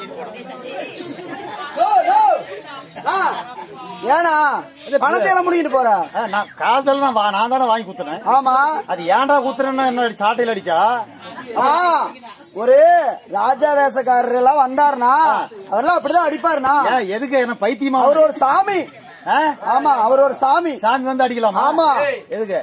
To, to. ஆ, ஏனா பணத்தை எல்லாம் முடிக்கிட்டு போற ஆ, நான் காசெல்லாம் வா- நான் தானே வாங்கி குத்துனேன் ஆமா அது ஏன்டா குத்துறேன்னு என்ன சாட்டையில் அடிச்சா ஆ ஒரு ராஜா வேஷக்காரர் எல்லாம் வந்தாருனா அவரெல்லாம் அப்படிதான் அடிப்பாருனா ஏன் எதுக்கு என்ன பைத்தியமா அவர் ஒரு சாமி ஆ? ஆமா அவர் ஒரு சாமி சாமி வந்து அடிக்கலாமா ஆமா. எதுக்கு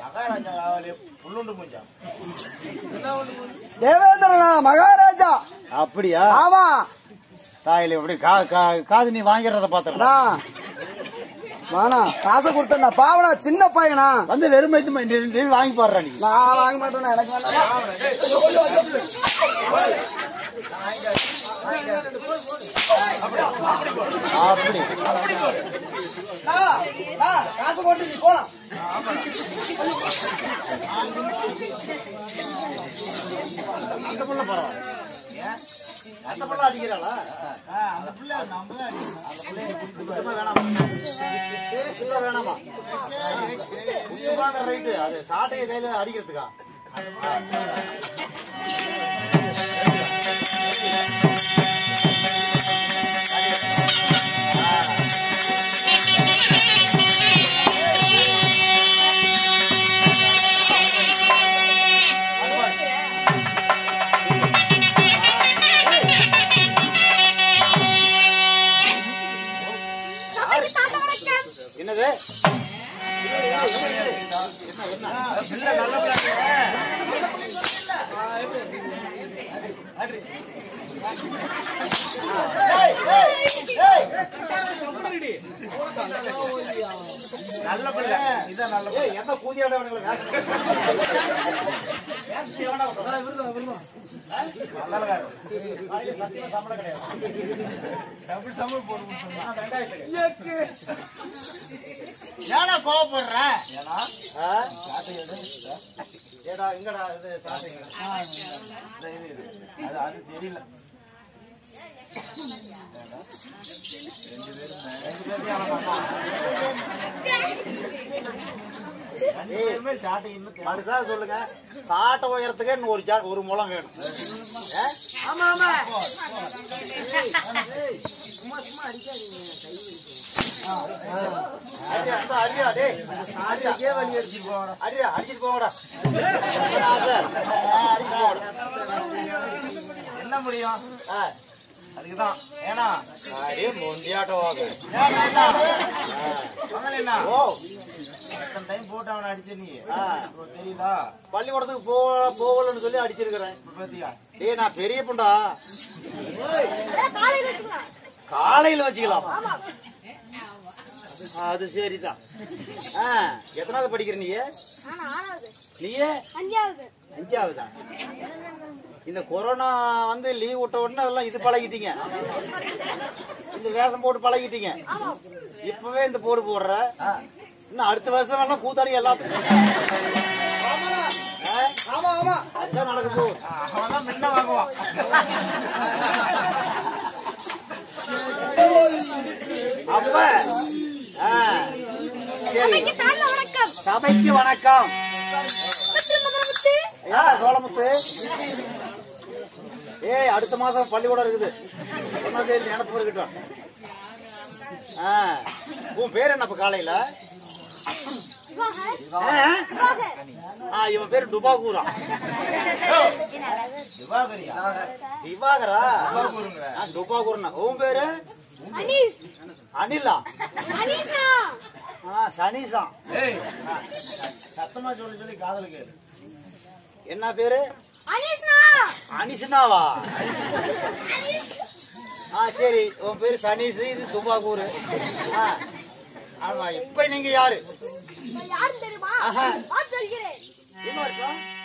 தேவேந்திரனா மகாராஜா அப்படியா ஆமா தாயில எப்படி கா- கா- காது நீ வாங்கிறத பாத்துறா அண்ணா, வாணா காசை கொடுத்தா பாவனா சின்ன பையனா வந்து வெறும் வயித்து ம- நீ- நீ வாங்கி போடுற நீ நான் வாங்க மாட்டேன் எனக்கு வேண்டாம் அப்படி காசு போட்டு நீ போலாம் அந்த புள்ள பரவாயில்ல அந்த புள்ள அடிக்கிறாளா அந்த புள்ள நம்மள அந்த புள்ளைய குத்தமா வேணாமா குத்தமா வேணாமா குத்தமாங்கிற ரைட்டு அது சாட்டையை கையில அடிக்கிறதுக்கா என்னது நல்ல பிள்ளை இதான் நல்ல பிள்ளை என்ன கூதியாட ஏன்னா கோவப்படுற ஏடா எங்கடா இது சாப்பிட்டீங்க அது அது தெரியல மனுஷா சொல்லுங்க சாட்டை உயரத்துக்கே இன்னும் ஒரு ஜா- ஒரு முளம் வேணும் ஏ? அடியா, இந்த அடியா, டேய். அடியா. அடியா, அடிச்சிட்டு போங்கடா. ஆசை. ஆ, அடிச்சிட்டு போங்கடா. என்ன முடியும் ஆ. அதுக்குதான் ஏன்னா அடே, மொண்டியாட்டம் வாங்க. மகளேண்ணா ஓ, எத்தனை டைம் போட்டு அவனை அடிச்ச நீ ஆ. இப்போ தெரியுதா பள்ளிக்கூடத்துக்கு போ- போகலன்னு சொல்லி அடிச்சிருக்கிறேன் இப்ப பாத்தியா டேய் நான் பெரிய பொண்டா காலையில வச்சுக்கலாம் அது சரிதான் ஆ, எத்தனாவது படிக்கிற நீ ஆனா ஆறாவது நீயே அஞ்சாவது அஞ்சாவதா இந்த கொரோனா வந்து லீவ் விட்ட உடனே எல்லாம் இது பழகிட்டீங்க இந்த வேஷம் போட்டு பழகிட்டீங்க இப்பவே இந்த போடு போடுற இன்னும் அடுத்த வருஷம் வேணா கூத்தாடி எல்லாத்துக்கும் ஆ? ஆமா ஆமா அதான் நடக்க போகுது அவன் தான் முன்ன வாங்குவான் அப்ப ஆ, சரி சபைக்கு தாழ்ந்த வணக்கம் சபைக்கு வணக்கம் முத்து மதுரமுத்து ஏடா சோழமுத்து ஏய் அடுத்த மாசம் பள்ளிக்கூடம் இருக்குது ஒன்னாம் தேதி நினப்பு இருக்கட்டும் ஆ, உன் பேர் என்ன இப்ப காலையில விவாகர் ஆ? விவாகர் ஆ, இவன் பேரு டுபாகூரா திவாகரியா திவாகரா ஆ, டுபாகூர்னா உன் பேரு அனீஸ் அனிலா அனீஸ்னா ஆ, சனீசா ஏய் சத்தமா சொல்லி சொல்லி காதல கேளு என்ன பேரு அனீஸ்னா அனிசுனாவா ஆ சரி உன் பேரு சனீஸ் இது துபாகூர் ஆ ஆமா இப்ப நீங்க யாரு நான் யாருன்னு தெரியுமா ஆஹா. நான் சொல்கிறேன் இன்னும் இருக்கா